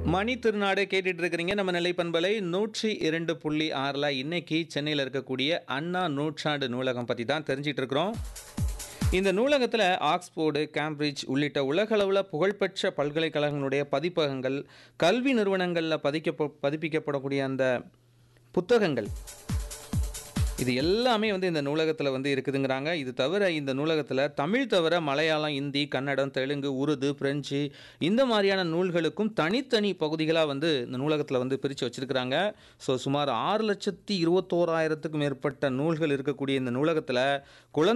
மணி திருநாடு கேட்டுட்டு இருக்கிறீங்க நம்ம நிலை பண்பலை நூற்றி இரண்டு புள்ளி ஆறில் இன்னைக்கு சென்னையில் இருக்கக்கூடிய அண்ணா நூற்றாண்டு நூலகம் பற்றி தான் தெரிஞ்சிட்டு இருக்கிறோம் இந்த நூலகத்தில் ஆக்ஸ்போர்டு கேம்பிரிட்ஜ் உள்ளிட்ட உலகளவில் புகழ்பெற்ற பல்கலைக்கழகங்களுடைய பதிப்பகங்கள் கல்வி நிறுவனங்களில் பதிக்க பதிப்பிக்கப்படக்கூடிய அந்த புத்தகங்கள் இது எல்லாமே வந்து இந்த நூலகத்தில் வந்து இருக்குதுங்கிறாங்க இது தவிர இந்த நூலகத்தில் தமிழ் தவிர மலையாளம் இந்தி கன்னடம் தெலுங்கு உருது பிரெஞ்சு இந்த மாதிரியான நூல்களுக்கும் தனித்தனி பகுதிகளாக வந்து இந்த நூலகத்தில் வந்து பிரித்து வச்சுருக்கிறாங்க ஸோ சுமார் ஆறு லட்சத்தி இருபத்தோராயிரத்துக்கும் மேற்பட்ட நூல்கள் இருக்கக்கூடிய இந்த நூலகத்தில் குழந்தை